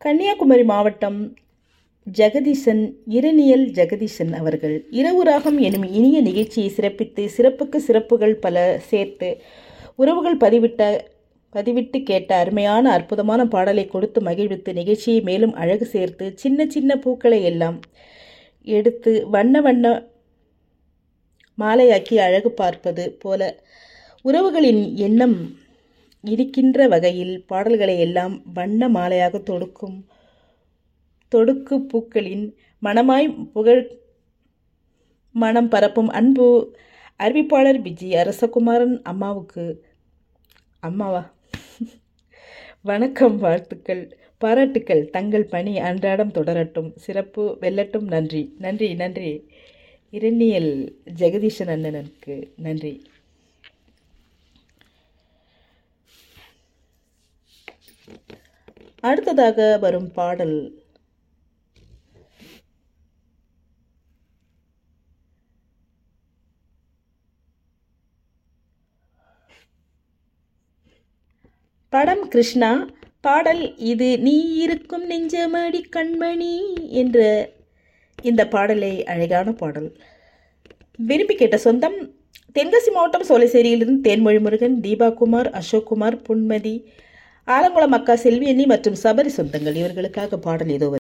கன்னியாகுமரி மாவட்டம் ஜெகதீசன் இரணியல் ஜெகதீசன் அவர்கள் இரவு ராகம் எனும் இனிய நிகழ்ச்சியை சிறப்பித்து சிறப்புக்கு சிறப்புகள் பல சேர்த்து உறவுகள் பதிவிட்ட பதிவிட்டு கேட்ட அருமையான அற்புதமான பாடலை கொடுத்து மகிழ்வித்து நிகழ்ச்சியை மேலும் அழகு சேர்த்து சின்ன சின்ன பூக்களை எல்லாம் எடுத்து வண்ண வண்ண மாலையாக்கி அழகு பார்ப்பது போல உறவுகளின் எண்ணம் இருக்கின்ற வகையில் பாடல்களை எல்லாம் வண்ண மாலையாக தொடுக்கும் தொடுக்கு பூக்களின் மனமாய் புகழ் மனம் பரப்பும் அன்பு அறிவிப்பாளர் விஜி அரசகுமாரன் அம்மாவுக்கு அம்மாவா வணக்கம் வாழ்த்துக்கள் பாராட்டுக்கள் தங்கள் பணி அன்றாடம் தொடரட்டும் சிறப்பு வெல்லட்டும் நன்றி நன்றி நன்றி இரணியல் ஜெகதீஷன் அண்ணனுக்கு நன்றி அடுத்ததாக வரும் பாடல் படம் கிருஷ்ணா பாடல் இது நீ இருக்கும் நெஞ்சமடி கண்மணி என்ற இந்த பாடலை அழகான பாடல் விரும்பி கேட்ட சொந்தம் தென்காசி மாவட்டம் சோலைசேரியிலிருந்து தேன்மொழி முருகன் தீபாகுமார் அசோக்குமார் புன்மதி ஆலங்குளம் அக்கா செல்வியண்ணி மற்றும் சபரி சொந்தங்கள் இவர்களுக்காக பாடல் ஏதோ